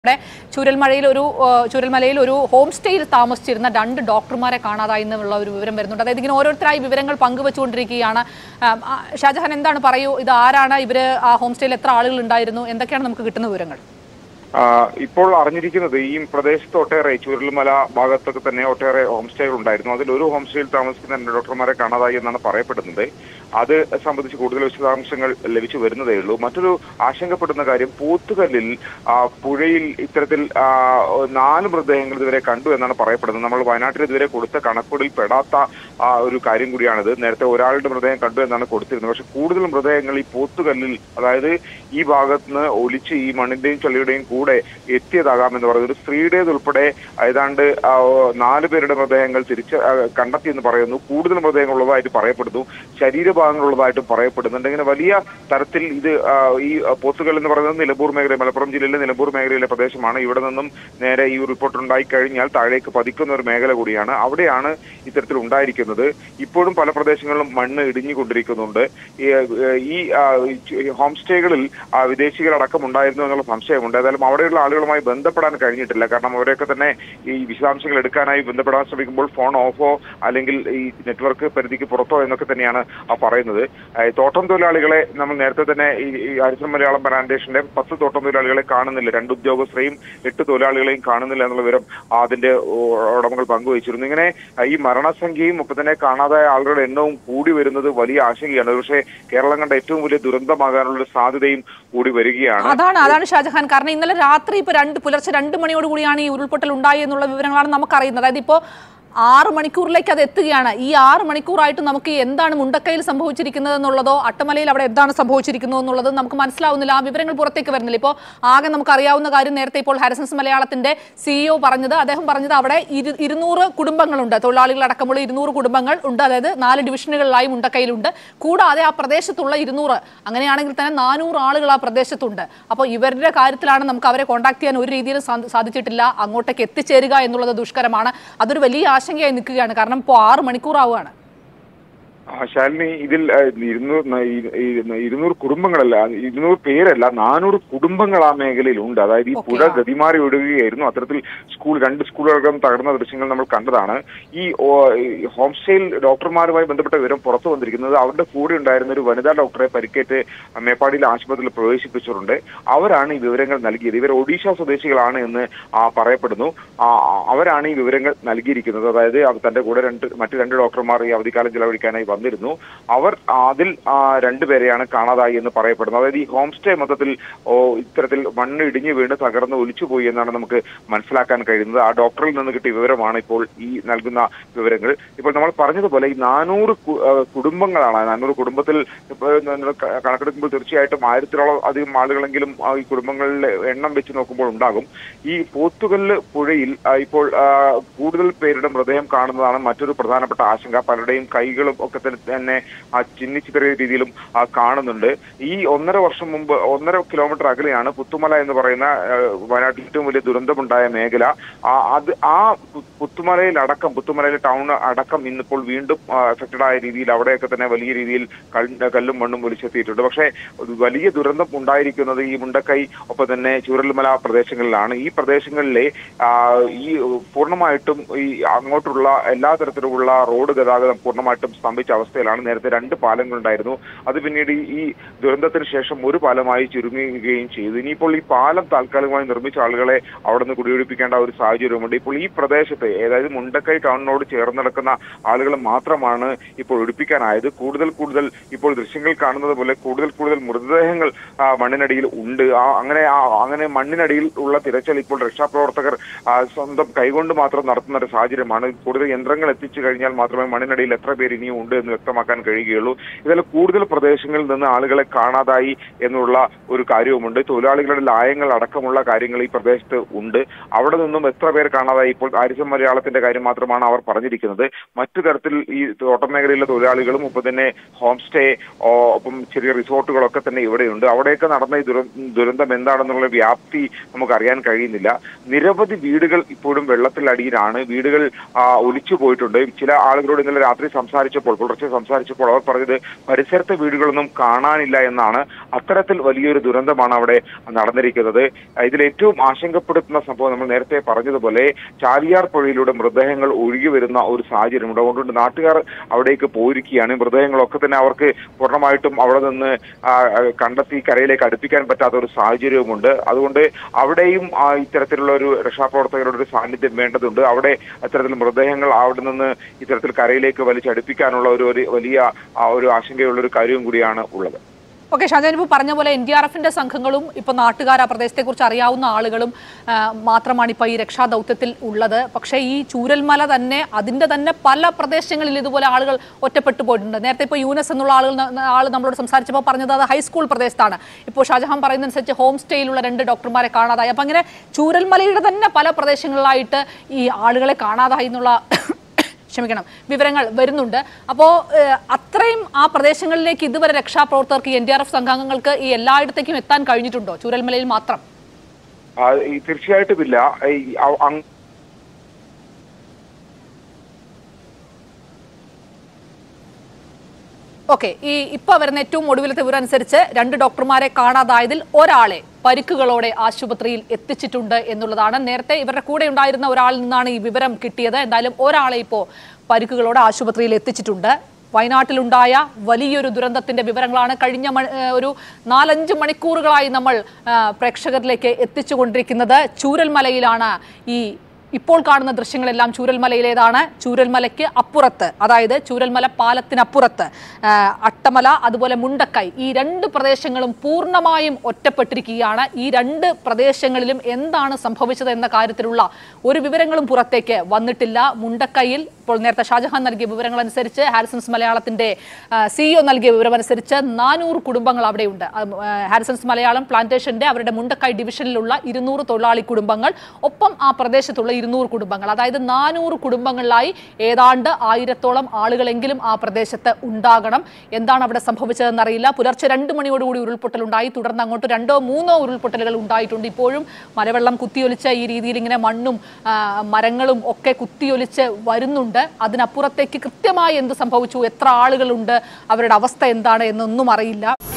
ഇവിടെ ചുരൽമലയിൽ ഒരു ആ, ചുരൽമലയിൽ ഒരു ഹോം സ്റ്റേയിൽ താമസിച്ചിരുന്ന രണ്ട് ഡോക്ടർമാരെ കാണാതായി എന്നുള്ള ഒരു വിവരം വരുന്നുണ്ട് അതായത് ഇങ്ങനെ ഓരോരുത്തരായി വിവരങ്ങൾ പങ്കുവെച്ചുകൊണ്ടിരിക്കുകയാണ് ആ, ആ, ഷാജഹാൻ എന്താണ് പറയൂ ഇത് ആരാണ് ഇവര് ആ ഹോം സ്റ്റേയിൽ എത്ര ആളുകൾ ഉണ്ടായിരുന്നു എന്തൊക്കെയാണ് നമുക്ക് കിട്ടുന്ന വിവരങ്ങൾ ആ, ഇപ്പോൾ അറിഞ്ഞിരിക്കുന്നത് ഈ പ്രദേശത്ത് ഒട്ടേറെ ചുരുൾമല ഭാഗത്തൊക്കെ തന്നെ ഒട്ടേറെ ഹോം സ്റ്റേകൾ ഉണ്ടായിരുന്നു അതിൽ ഒരു ഹോം സ്റ്റേയിൽ താമസിക്കുന്ന രണ്ട് ഡോക്ടർമാരെ കാണാതായി എന്നാണ് പറയപ്പെടുന്നത് അത് സംബന്ധിച്ച് കൂടുതൽ വിശദാംശങ്ങൾ ലഭിച്ചു വരുന്നതേ ഉള്ളൂ മറ്റൊരു ആശങ്കപ്പെടുന്ന കാര്യം പോത്തുകല്ലിൽ ആ, പുഴയിൽ ഇത്തരത്തിൽ ആ, നാല് മൃതദേഹങ്ങൾ ഇതുവരെ കണ്ടു എന്നാണ് പറയപ്പെടുന്നത് നമ്മൾ വയനാട്ടിൽ ഇതുവരെ കൊടുത്ത കണക്കുകളിൽ പെടാത്ത ആ, ഒരു കാര്യം കൂടിയാണിത് നേരത്തെ ഒരാളുടെ മൃതദേഹം കണ്ടു എന്നാണ് കൊടുത്തിരുന്നത് പക്ഷെ കൂടുതൽ മൃതദേഹങ്ങൾ ഈ പോത്തുകല്ലിൽ അതായത് ഈ ഭാഗത്ത് നിന്ന് ഒലിച്ച് ഈ മണ്ണിന്റെയും ചളിയുടെയും കൂടെ എത്തിയതാകാമെന്ന് പറയുന്നത് ഒരു സ്ത്രീയുടേത് ഉൾപ്പെടെ ഏതാണ്ട് ആ, നാല് പേരുടെ മൃതദേഹങ്ങൾ തിരിച്ച് ആ, കണ്ടെത്തിയെന്ന് പറയുന്നു കൂടുതൽ മൃതദേഹങ്ങൾ ഉള്ളതായിട്ട് പറയപ്പെടുന്നു ശരീരഭാഗങ്ങളുള്ളതായിട്ടും പറയപ്പെടുന്നുണ്ട് ഇങ്ങനെ വലിയ തരത്തിൽ ഇത് ആ, ഈ പോത്തുകൾ എന്ന് പറയുന്നത് നിലമ്പൂർ മേഖല മലപ്പുറം ജില്ലയിലെ നിലമ്പൂർ മേഖലയിലെ പ്രദേശമാണ് ഇവിടെ നിന്നും നേരെ ഈ റിപ്പോർട്ട് ഉണ്ടായി കഴിഞ്ഞാൽ താഴേക്ക് പതിക്കുന്ന ഒരു മേഖല കൂടിയാണ് അവിടെയാണ് ഇത്തരത്തിൽ ഉണ്ടായിരിക്കുന്നത് ഇപ്പോഴും പല പ്രദേശങ്ങളിലും മണ്ണ് ഇടിഞ്ഞുകൊണ്ടിരിക്കുന്നുണ്ട് ഈ, ഏഹ്, ഈ ആ, ഈ ചു- ഈ ഹോം സ്റ്റേകളിൽ ആ, വിദേശികളടക്കം ഉണ്ടായിരുന്നു എന്നുള്ള സംശയമുണ്ട് ഏതായാലും അവിടെയുള്ള ആളുകളുമായി ബന്ധപ്പെടാൻ കഴിഞ്ഞിട്ടില്ല കാരണം അവരെയൊക്കെ തന്നെ ഈ വിശദാംശങ്ങൾ എടുക്കാനായി ബന്ധപ്പെടാൻ ശ്രമിക്കുമ്പോൾ ഫോൺ ഓഫോ അല്ലെങ്കിൽ ഈ നെറ്റ്വർക്ക് പരിധിക്ക് പുറത്തോ എന്നൊക്കെ തന്നെയാണ് ആ പറയുന്നത് ആ, ഈ തോട്ടം തൊഴിലാളികളെ നമ്മൾ നേരത്തെ തന്നെ ഈ ഈ ഹരിസൻ മലയാളം ബ്രാൻഡേഷന്റെ പത്ത് തോട്ടം തൊഴിലാളികളെ കാണുന്നില്ല രണ്ട് ഉദ്യോഗസ്ഥരെയും എട്ട് തൊഴിലാളികളെയും കാണുന്നില്ല എന്നുള്ള വിവരം അതിന്റെ ഉ- ഉടമകൾ പങ്കുവച്ചിരുന്നു ഇങ്ങനെ ആ, ഈ മരണസംഖ്യയും ഒപ്പം തന്നെ കാണാതായ ആളുകളുടെ എണ്ണവും കൂടി വരുന്നത് വലിയ ആശങ്കയാണ് പക്ഷേ കേരളം കണ്ട ഏറ്റവും വലിയ ദുരന്തമാകാനുള്ള ഒരു സാധ്യതയും കൂടി വരികയാണ് അതാണ് അതാണ് ഷാജഹാൻ കാരണം ഇന്നലെ രാത്രി ഇപ്പൊ രണ്ട് പുലർച്ചെ രണ്ട് മണിയോട് കൂടിയാണ് ഈ ഉരുൾപൊട്ടൽ ഉണ്ടായി എന്നുള്ള വിവരങ്ങളാണ് നമുക്കറിയുന്നത് അതായത് ഇപ്പോ ആറ് മണിക്കൂറിലേക്ക് അത് എത്തുകയാണ് ഈ ആറ് മണിക്കൂറായിട്ട് നമുക്ക് എന്താണ് മുണ്ടക്കയിൽ സംഭവിച്ചിരിക്കുന്നത് എന്നുള്ളതോ അട്ടമലയിൽ അവിടെ എന്താണ് സംഭവിച്ചിരിക്കുന്നത് എന്നുള്ളത് നമുക്ക് മനസ്സിലാവുന്നില്ല ആ വിവരങ്ങൾ പുറത്തേക്ക് വരുന്നില്ല ഇപ്പോൾ ആകെ നമുക്ക് അറിയാവുന്ന കാര്യം നേരത്തെ ഇപ്പോൾ ഹാരിസൺസ് മലയാളത്തിന്റെ സിഇഒ പറഞ്ഞത് അദ്ദേഹം പറഞ്ഞത് അവിടെ ഇരു- ഇരുന്നൂറ് കുടുംബങ്ങളുണ്ട് തൊഴിലാളികളടക്കമുള്ള ഇരുന്നൂറ് കുടുംബങ്ങൾ ഉണ്ട് അതായത് നാല് ഡിവിഷനുകളിലായി മുണ്ടക്കയിലുണ്ട് കൂടാതെ ആ പ്രദേശത്തുള്ള ഇരുന്നൂറ് അങ്ങനെയാണെങ്കിൽ തന്നെ നാനൂറ് ആളുകൾ ആ പ്രദേശത്തുണ്ട് അപ്പോൾ ഇവരുടെ കാര്യത്തിലാണ് നമുക്ക് അവരെ കോൺടാക്ട് ചെയ്യാൻ ഒരു രീതിയിലും സാ- സാധിച്ചിട്ടില്ല അങ്ങോട്ടേക്ക് എത്തിച്ചേരുക എന്നുള്ളത് ദുഷ്കരമാണ് അതൊരു വലിയ ആശങ്കയായി നിൽക്കുകയാണ് കാരണം ഇപ്പോൾ ആറ് മണിക്കൂറാവുകയാണ് ആ, ശാലിനി ഇതിൽ ആ, ഇരുന്നൂറ് ന- ഈ- ഈ- ഇരുന്നൂറ് കുടുംബങ്ങളല്ല ഇരുന്നൂറ് പേരല്ല നാനൂറ് കുടുംബങ്ങൾ ആ മേഖലയിൽ ഉണ്ട് അതായത് ഈ ഓക്കേ, പുഴ ആ. ഗതിമാറി ഒഴുകുകയായിരുന്നു അത്തരത്തിൽ സ്കൂൾ രണ്ട് സ്കൂളുകൾക്കും തകർന്ന ദൃശ്യങ്ങൾ നമ്മൾ കണ്ടതാണ് ഈ ഓ- ഈ ഹോം സ്റ്റേയിൽ ഡോക്ടർമാരുമായി ബന്ധപ്പെട്ട വിവരം പുറത്തു വന്നിരിക്കുന്നത് അവരുടെ കൂടെ ഉണ്ടായിരുന്ന ഒരു വനിതാ ഡോക്ടറെ പരിക്കേറ്റ് മേപ്പാടിയിലെ ആശുപത്രിയിൽ പ്രവേശിപ്പിച്ചിട്ടുണ്ട് അവരാണ് ഈ വിവരങ്ങൾ നൽകിയത് ഇവർ ഒഡീഷ സ്വദേശികളാണ് എന്ന് ആ, പറയപ്പെടുന്നു ആ, ആ, അവരാണ് ഈ വിവരങ്ങൾ നൽകിയിരിക്കുന്നത് അതായത് അവ- തന്റെ കൂടെ രണ്ട് മറ്റു രണ്ട് ഡോക്ടർമാർ ഈ അവധിക്കാലം ചെലവഴിക്കാനായി വന്നിരുന്നു അവർ അതിൽ ആ, രണ്ടുപേരെയാണ് കാണാതായി എന്ന് പറയപ്പെടുന്നത് അതായത് ഈ ഹോം സ്റ്റേ മൊത്തത്തിൽ ഓ, ഇത്തരത്തിൽ മണ്ണ് ഇടിഞ്ഞു വീണ് തകർന്ന് ഒലിച്ചുപോയി എന്നാണ് നമുക്ക് മനസ്സിലാക്കാൻ കഴിയുന്നത് ആ ഡോക്ടറിൽ നിന്ന് കിട്ടിയ വിവരമാണ് ഇപ്പോൾ ഈ നൽകുന്ന വിവരങ്ങൾ ഇപ്പോൾ നമ്മൾ പറഞ്ഞതുപോലെ ഈ നാനൂറ് കു- ആ, കുടുംബങ്ങളാണ് നാനൂറ് കുടുംബത്തിൽ ഇപ്പോൾ നമ്മൾ ക- കണക്കെടുക്കുമ്പോൾ തീർച്ചയായിട്ടും ആയിരത്തിലോളം അധികം ആളുകളെങ്കിലും ആ, ഈ കുടുംബങ്ങളിലെ എണ്ണം വെച്ച് നോക്കുമ്പോൾ ഉണ്ടാകും ഈ പോത്തുകല്ല് പുഴയിൽ ആ, ഇപ്പോൾ ആ, കൂടുതൽ പേരുടെ മൃതദേഹം കാണുന്നതാണ് മറ്റൊരു പ്രധാനപ്പെട്ട ആശങ്ക പലരുടെയും കൈകളും ഒക്കെ തന്നെ തന്നെ ആ ചിന്നിച്ചിതറിയ രീതിയിലും ആ, കാണുന്നുണ്ട് ഈ ഒന്നര വർഷം മുമ്പ് ഒന്നര കിലോമീറ്റർ അകലെയാണ് പുത്തുമല എന്ന് പറയുന്ന ആ, വയനാട്ടിൽ ഏറ്റവും വലിയ ദുരന്തമുണ്ടായ മേഖല ആ, അത് ആ പു- പുത്തുമലയിൽ അടക്കം പുത്തുമലയിലെ ടൗൺ അടക്കം ഇന്നിപ്പോൾ വീണ്ടും എഫക്റ്റഡ് ആയ രീതിയിൽ അവിടെയൊക്കെ തന്നെ വലിയ രീതിയിൽ കൽ- കല്ലും മണ്ണും ഒലിച്ചെത്തിയിട്ടുണ്ട് പക്ഷേ ഒരു വലിയ ദുരന്തം ഉണ്ടായിരിക്കുന്നത് ഈ മുണ്ടക്കൈ ഒപ്പം തന്നെ ചൂരൽമല പ്രദേശങ്ങളിലാണ് ഈ പ്രദേശങ്ങളിലെ ആ, ഈ പൂർണ്ണമായിട്ടും ഈ അങ്ങോട്ടുള്ള എല്ലാ തരത്തിലുമുള്ള റോഡ് ഗതാഗതം പൂർണ്ണമായിട്ടും സ്തംഭിച്ച അവസ്ഥയിലാണ് നേരത്തെ രണ്ട് പാലങ്ങളുണ്ടായിരുന്നു അത് പിന്നീട് ഈ- ഈ ദുരന്തത്തിന് ശേഷം ഒരു പാലമായി ചുരുങ്ങുകയും ചെയ്തു ഇനിയിപ്പോൾ ഈ പാലം താൽക്കാലികമായി നിർമ്മിച്ച ആളുകളെ അവിടെ നിന്ന് കുടിയൊഴിപ്പിക്കേണ്ട ഒരു സാഹചര്യമുണ്ട് ഇപ്പോൾ ഈ പ്രദേശത്ത് അതായത് മുണ്ടക്കൈ ടൗണിനോട് ചേർന്ന് നടക്കുന്ന ആളുകൾ മാത്രമാണ് ഇപ്പോൾ ഒഴിപ്പിക്കാനായത് കൂടുതൽ കൂടുതൽ ഇപ്പോൾ ദൃശ്യങ്ങൾ കാണുന്നത് പോലെ കൂടുതൽ കൂടുതൽ മൃതദേഹങ്ങൾ ആ, മണ്ണിനടിയിൽ ഉണ്ട് ആ, അങ്ങനെ ആ, അങ്ങനെ മണ്ണിനടിയിൽ ഉള്ള തിരച്ചിൽ ഇപ്പോൾ രക്ഷാപ്രവർത്തകർ ആ, സ്വന്തം കൈകൊണ്ട് മാത്രം നടത്തുന്ന ഒരു സാഹചര്യമാണ് കൂടുതൽ യന്ത്രങ്ങൾ എത്തിച്ചു കഴിഞ്ഞാൽ മാത്രമേ മണ്ണിനടിയിൽ എത്ര പേര് ഇനിയും ഉണ്ട് എന്ന് വ്യക്തമാക്കാൻ കഴിയുകയുള്ളൂ ഇതിൽ കൂടുതൽ പ്രദേശങ്ങളിൽ നിന്ന് ആളുകളെ കാണാതായി എന്നുള്ള ഒരു കാര്യവുമുണ്ട് തൊഴിലാളികളുടെ ലായങ്ങൾ അടക്കമുള്ള കാര്യങ്ങൾ ഈ പ്രദേശത്ത് ഉണ്ട് അവിടെ നിന്നും എത്ര പേർ കാണാതായി ഇപ്പോൾ ആരിസം മലയാളത്തിന്റെ കാര്യം മാത്രമാണ് അവർ പറഞ്ഞിരിക്കുന്നത് മറ്റു തരത്തിൽ ഈ തോട്ടം മേഖലയിലെ തൊഴിലാളികളും ഒപ്പം തന്നെ ഹോം സ്റ്റേ ഓ, ഒപ്പം ചെറിയ റിസോർട്ടുകളൊക്കെ തന്നെ ഇവിടെയുണ്ട് അവിടെയൊക്കെ നടന്ന ഈ ദുര- ദുരന്തം എന്താണെന്നുള്ള വ്യാപ്തി നമുക്ക് അറിയാൻ കഴിയുന്നില്ല നിരവധി വീടുകൾ ഇപ്പോഴും വെള്ളത്തിലടിയിലാണ് വീടുകൾ ആ, ഒലിച്ചു പോയിട്ടുണ്ട് ചില ആളുകളോട് ഇന്നലെ രാത്രി സംസാരിച്ചപ്പോൾ ഇപ്പോൾ തുടർച്ചയായി സംസാരിച്ചപ്പോൾ അവർ പറഞ്ഞത് പരിസരത്തെ വീടുകളൊന്നും കാണാനില്ല എന്നാണ് അത്തരത്തിൽ വലിയൊരു ദുരന്തമാണ് അവിടെ നടന്നിരിക്കുന്നത് ഇതിൽ ഏറ്റവും ആശങ്കപ്പെടുത്തുന്ന സംഭവം നമ്മൾ നേരത്തെ പറഞ്ഞതുപോലെ ചാലിയാർ പുഴയിലൂടെ മൃതദേഹങ്ങൾ ഒഴുകി വരുന്ന ഒരു സാഹചര്യമുണ്ട് അതുകൊണ്ട് നാട്ടുകാർ അവിടേക്ക് പോയിരിക്കുകയാണ് മൃതദേഹങ്ങളൊക്കെ തന്നെ അവർക്ക് പൂർണ്ണമായിട്ടും അവിടെ നിന്ന് ആ, ആ, കണ്ടെത്തി കരയിലേക്ക് അടുപ്പിക്കാൻ പറ്റാത്ത ഒരു സാഹചര്യവുമുണ്ട് അതുകൊണ്ട് അവിടെയും ആ, ഇത്തരത്തിലുള്ള ഒരു രക്ഷാപ്രവർത്തകരുടെ ഒരു സാന്നിധ്യം വേണ്ടതുണ്ട് അവിടെ അത്തരത്തിൽ മൃതദേഹങ്ങൾ അവിടെ നിന്ന് ഇത്തരത്തിൽ കരയിലേക്ക് വലിച്ചടുപ്പിക്കാനുള്ള ഒരു ഒരു വലിയ ആ, ഒരു ആശങ്കയുള്ള ഒരു കാര്യവും കൂടിയാണ് ഉള്ളത് ഓക്കെ ഷാജാൻ ഇപ്പോൾ പറഞ്ഞ പോലെ എൻ ഡി ആർ എഫിന്റെ സംഘങ്ങളും ഇപ്പോൾ നാട്ടുകാർ ആ പ്രദേശത്തെക്കുറിച്ച് അറിയാവുന്ന ആളുകളും ആ, മാത്രമാണ് ഇപ്പോൾ ഈ രക്ഷാദൗത്യത്തിൽ ഉള്ളത് പക്ഷേ ഈ ചൂരൽമല തന്നെ അതിന്റെ തന്നെ പല പ്രദേശങ്ങളിൽ ഇതുപോലെ ആളുകൾ ഒറ്റപ്പെട്ടു പോയിട്ടുണ്ട് നേരത്തെ ഇപ്പോൾ യൂനസ് എന്നുള്ള ആളുകൾ ആൾ നമ്മളോട് സംസാരിച്ചപ്പോൾ പറഞ്ഞത് അത് ഹൈസ്കൂൾ പ്രദേശത്താണ് ഇപ്പോൾ ഷാജഹാൻ പറയുന്നതനുസരിച്ച് ഹോം സ്റ്റേയിലുള്ള രണ്ട് ഡോക്ടർമാരെ കാണാതായി അപ്പം അങ്ങനെ ചൂരൽമലയുടെ തന്നെ പല പ്രദേശങ്ങളിലായിട്ട് ഈ ആളുകളെ കാണാതായി എന്നുള്ള ക്ഷമിക്കണം വിവരങ്ങൾ വരുന്നുണ്ട് അപ്പോൾ അത്രയും ആ പ്രദേശങ്ങളിലേക്ക് ഇതുവരെ രക്ഷാപ്രവർത്തകർക്ക് എൻ ഡി ആർ എഫ് സംഘാംഗങ്ങൾക്ക് ഈ എല്ലായിടത്തേക്കും എത്താൻ കഴിഞ്ഞിട്ടുണ്ടോ ചൂരൽമലയിൽ മാത്രം ആ, ഈ തീർച്ചയായിട്ടും ഇല്ല ഈ അ- അങ് ഓക്കെ ഈ ഇപ്പൊ വരുന്ന ഏറ്റവും ഒടുവിലത്തെ വിവരം അനുസരിച്ച് രണ്ട് ഡോക്ടർമാരെ കാണാതായതിൽ ഒരാളെ പരിക്കുകളോടെ ആശുപത്രിയിൽ എത്തിച്ചിട്ടുണ്ട് എന്നുള്ളതാണ് നേരത്തെ ഇവരുടെ കൂടെ ഉണ്ടായിരുന്ന ഒരാളിൽ നിന്നാണ് ഈ വിവരം കിട്ടിയത് എന്തായാലും ഒരാളെ ഇപ്പോൾ പരിക്കുകളോടെ ആശുപത്രിയിൽ എത്തിച്ചിട്ടുണ്ട് വയനാട്ടിലുണ്ടായ വലിയൊരു ദുരന്തത്തിന്റെ വിവരങ്ങളാണ് കഴിഞ്ഞ മ- ഏഹ് ഒരു നാലഞ്ച് മണിക്കൂറുകളായി നമ്മൾ ആ, പ്രേക്ഷകരിലേക്ക് എത്തിച്ചുകൊണ്ടിരിക്കുന്നത് ചൂരൽമലയിലാണ് ഈ ഇപ്പോൾ കാണുന്ന ദൃശ്യങ്ങളെല്ലാം ചൂരൽമലയിലേതാണ് ചൂരൽമലയ്ക്ക് അപ്പുറത്ത് അതായത് ചൂരൽമല പാലത്തിനപ്പുറത്ത് ആ, അട്ടമല അതുപോലെ മുണ്ടക്കൈ ഈ രണ്ട് പ്രദേശങ്ങളും പൂർണ്ണമായും ഒറ്റപ്പെട്ടിരിക്കുകയാണ് ഈ രണ്ട് പ്രദേശങ്ങളിലും എന്താണ് സംഭവിച്ചത് എന്ന കാര്യത്തിലുള്ള ഒരു വിവരങ്ങളും പുറത്തേക്ക് വന്നിട്ടില്ല മുണ്ടക്കൈയിൽ ഇപ്പോൾ നേരത്തെ ഷാജഹാൻ നൽകിയ വിവരങ്ങൾ അനുസരിച്ച് ഹാരിസൺസ് മലയാളത്തിന്റെ സിഇഒ നൽകിയ വിവരം അനുസരിച്ച് നാനൂറ് കുടുംബങ്ങൾ അവിടെയുണ്ട് ആ, ആ, ഹാരിസൺസ് മലയാളം പ്ലാന്റേഷന്റെ അവരുടെ മുണ്ടക്കൈ ഡിവിഷനിലുള്ള ഇരുന്നൂറ് തൊഴിലാളി കുടുംബങ്ങൾ ഒപ്പം ആ പ്രദേശത്തുള്ള ഇരുന്നൂറ് കുടുംബങ്ങൾ അതായത് നാനൂറ് കുടുംബങ്ങളിലായി ഏതാണ്ട് ആയിരത്തോളം ആളുകളെങ്കിലും ആ പ്രദേശത്ത് ഉണ്ടാകണം എന്താണ് അവിടെ സംഭവിച്ചതെന്ന് അറിയില്ല പുലർച്ചെ രണ്ട് മണിയോടുകൂടി ഉരുൾപൊട്ടൽ ഉണ്ടായി തുടർന്ന് അങ്ങോട്ട് രണ്ടോ മൂന്നോ ഉരുൾപൊട്ടലുകൾ ഉണ്ടായിട്ടുണ്ട് ഇപ്പോഴും മലവെള്ളം കുത്തിയൊലിച്ച ഈ രീതിയിൽ ഇങ്ങനെ മണ്ണും ആ, മരങ്ങളും ഒക്കെ കുത്തിയൊലിച്ച് വരുന്നുണ്ട് അതിനപ്പുറത്തേക്ക് കൃത്യമായി എന്ത് സംഭവിച്ചു എത്ര ആളുകളുണ്ട് അവരുടെ അവസ്ഥ എന്താണ് എന്നൊന്നും അറിയില്ല